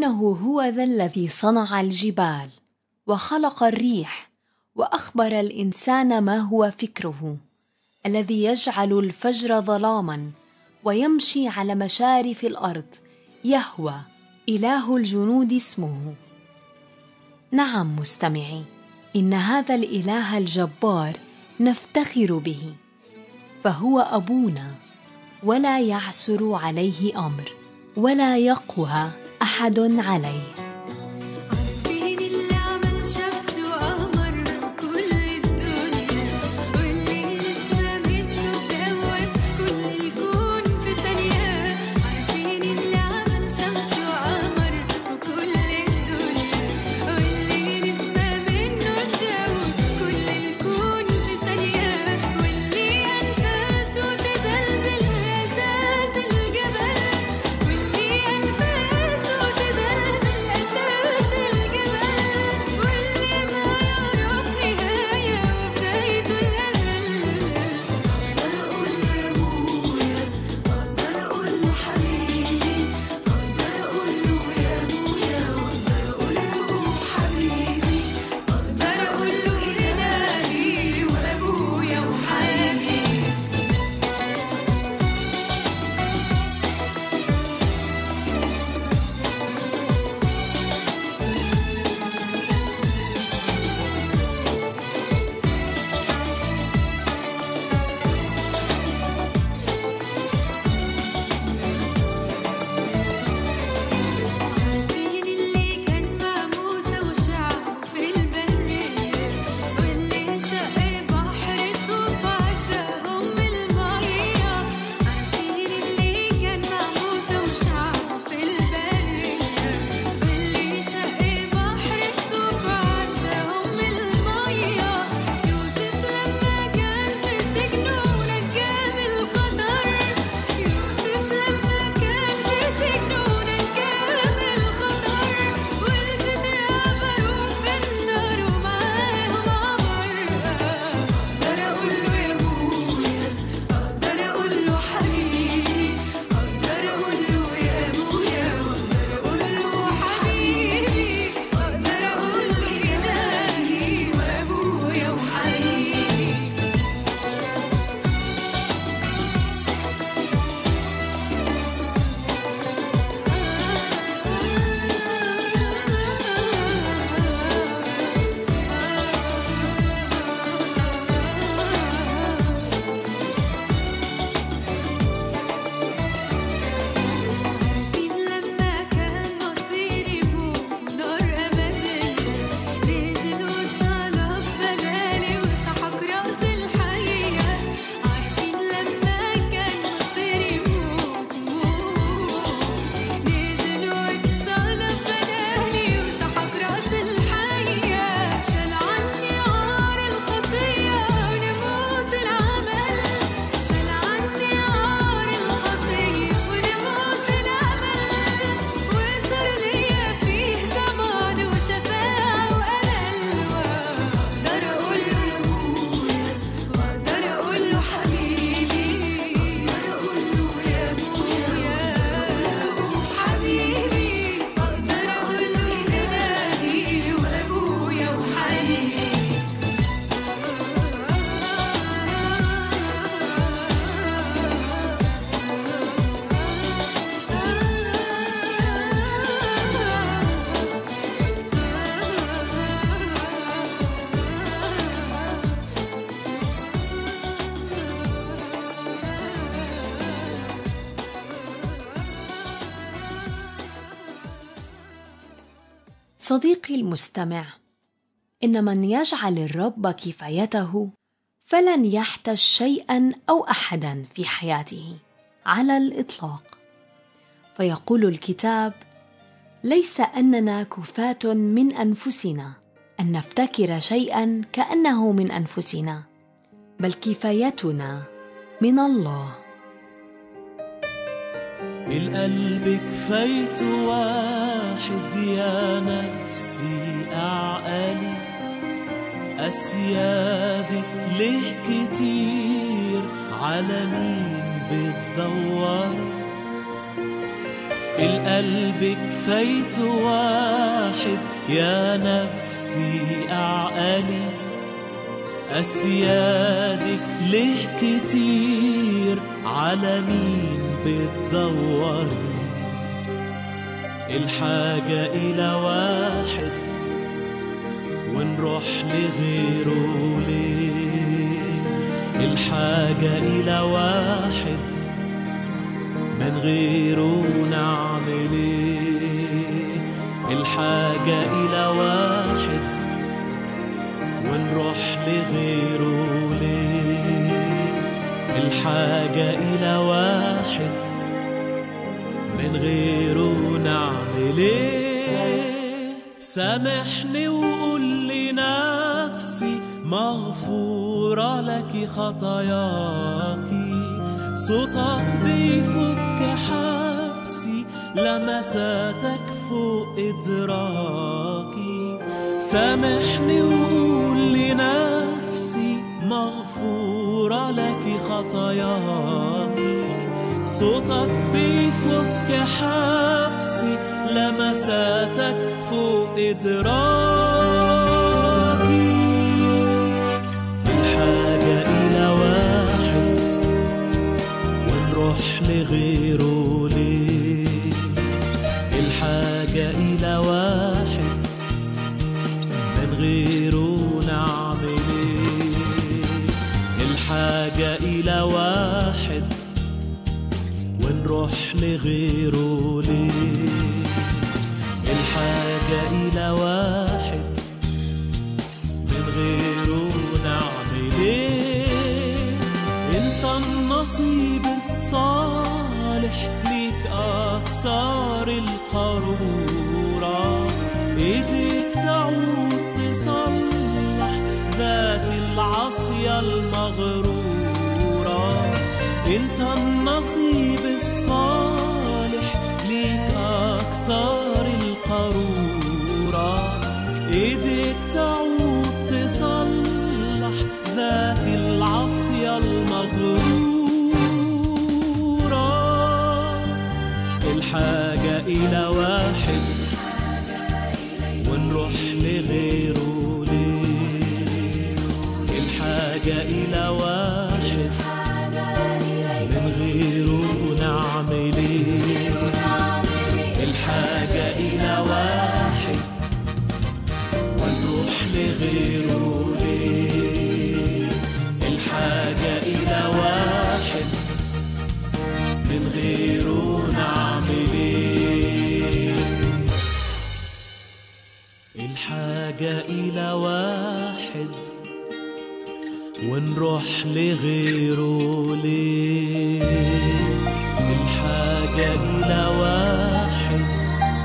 انه هو ذا الذي صنع الجبال وخلق الريح واخبر الانسان ما هو فكره الذي يجعل الفجر ظلاما ويمشي على مشارف الارض يهوى اله الجنود اسمه نعم مستمعي ان هذا الاله الجبار نفتخر به فهو ابونا ولا يعسر عليه امر ولا يقوى احد عليه عارفين اللي عمل شمس وقمر وكل الدنيا واللي نسمة منه تدوب كل الكون في ثانية عارفين اللي عمل شمس وقمر وكل الدنيا واللي نسمة منه تدوب كل الكون في ثانية واللي أنفاسه تزلزل أساس الجبل واللي أنفاسه تزلزل أساس الجبل واللي ما يعرف نهاية وبدايته الأزل أقدر أقول له يا أبويا أقدر أقول له حبيبي أقدر أقول له يا أبويا وأقدر أقول له حبيبي أقدر أقول له إلهي وأبويا وحبيبي عارفين اللي كان مع موسى وشعبه في البرية واللي شق بحر صوف عداهم المية عارفين اللي كان مع موسى وشعبه في البرية واللي شق بحر صوف عداهم المية يوسف لما كان في سجنه ونجاه من الخطر يوسف لما كان في سجنه ونجاه من الخطر والفتية عبروا في النار ومعاهم عبر أقدر أقول له يا أبويا أقدر أقول له حبيبي أقدر أقول له يا أبويا وأقدر أقول له حبيبي أقدر أقول له إلهي وأبويا وحبيبي عارفين لما كان مصير يموت ونار أبدية نزل واتصلب بدالي وسحق رأس الحية عارفين لما كان مصير يموت موت نزل واتصلب بدالي وسحق رأس الحية شال عني عار الخطية وناموس العمل شال عني عار الخطية وناموس العمل وصار ليا فيه ضمان وشفاعة وأمل وأقدر أقول له يا أبويا وأقدر أقول له حبيبي أقدر أقول له يا أبويا حبيبي أقدر أقول له إلهي وأبويا وحبيبي صديقي المستمع ان من يجعل الرب كفايته فلن يحتج شيئا او احدا في حياته على الاطلاق فيقول الكتاب ليس اننا كفاه من انفسنا ان نفتكر شيئا كانه من انفسنا بل كفايتنا من الله القلب كفايته واحد يا نفسي أعقلي أسيادك ليه كتير على مين بتدور القلب كفايته واحد يا نفسي أعقلي أسيادك ليه كتير على مين بتدوري الحاجة إلى واحد ونروح لغيره ليه الحاجة إلى واحد من غيره نعمل ايه الحاجة إلى واحد ونروح لغيره ليه الحاجة إلى واحد من غيره نعمل ايه سامحني وقول لنفسي مغفورة لك خطاياكي صوتك بيفك حبسي لمساتك فوق إدراكي سامحني وقول لنفسي مغفورة لك خطاياكي صوتك بيفك حبسي لمساتك فوق إدراكي الحاجة إلى واحد ونروح لغيره ليه الحاجة إلى واحد من غيره نعمل ايه الحاجة إلى واحد ونروح لغيره ليه الحاجة إلى واحد من غيره نعمل ايه انت النصيب الصالح ليك اكثر القارورة ايديك تعود تصلح ذات العصية المغرورة انت النصيب الصالح ليك اكثر القارورة ايديك تعود تصلح ذات العصية المغرورة الحاجة إلى واحد ونروح لغيره ليه الحاجة إلى واحد من غيره نعمل ايه الحاجة إلى واحد ونروح لغيره ليه الحاجة إلى واحد من غيره نعمل ايه الحاجة إلى واحد ونروح لغيره ليه الحاجة إلى واحد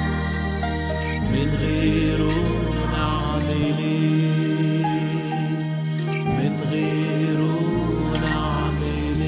من غيره نعمل ايه من غيره نعمل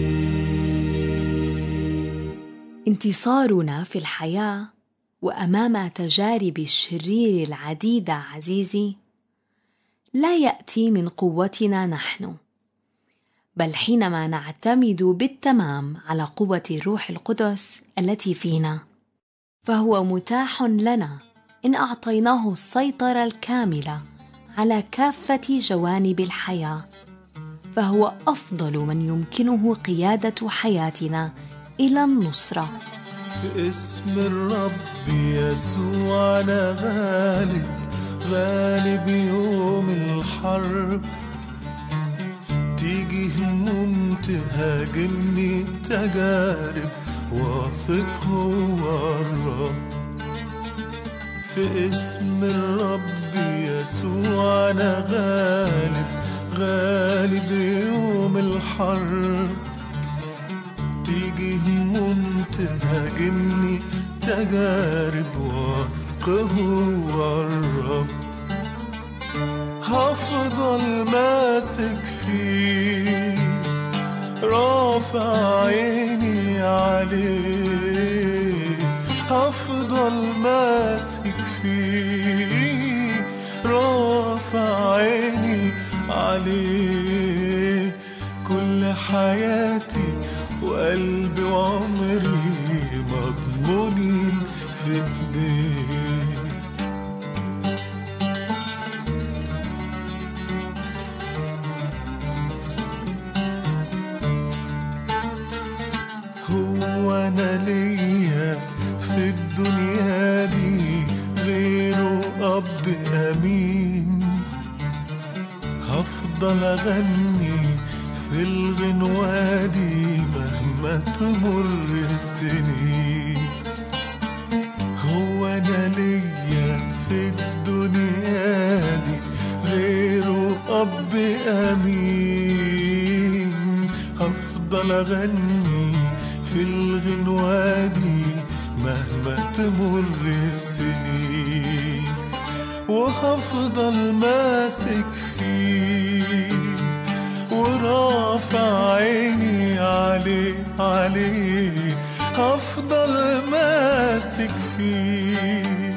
ايه انتصارنا في الحياه وامام تجارب الشرير العديده عزيزي لا ياتي من قوتنا نحن بل حينما نعتمد بالتمام على قوه الروح القدس التي فينا فهو متاح لنا ان اعطيناه السيطره الكامله على كافه جوانب الحياه فهو افضل من يمكنه قياده حياتنا الى النصره في اسم الرب يسوع أنا غالب غالب يوم الحرب تيجي هموم تهاجمني تجارب واثق هو الرب في اسم الرب يسوع أنا غالب غالب يوم الحرب تيجي هموم تهاجمني تجارب واثق هو الرب هفضل ماسك فيه رافع عيني عليه هفضل ماسك فيه رافع عيني عليه كل حياتي وقلبي وعمري مضمونين هفضل اغني في الغنوة دي مهما تمر السنين هو انا ليا في الدنيا دي غيره اب امين هفضل اغني في الغنوة دي مهما تمر السنين وهفضل ماسك فيه ورافع عيني عليه عليه هفضل ماسك فيه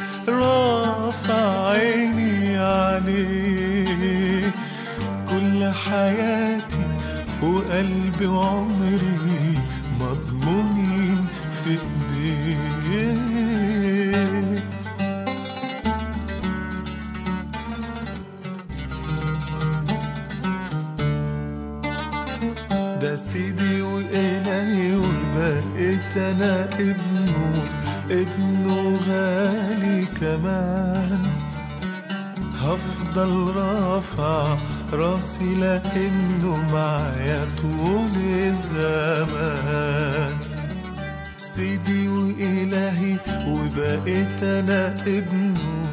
رافع عيني عليه كل حياتي وقلبي وعمري مضمونين في ايديه ده سيدي وإلهي وبقيت أنا ابنه ابنه غالي كمان هفضل رافع راسي لأنه معايا طول الزمان سيدي وإلهي وبقيت أنا ابنه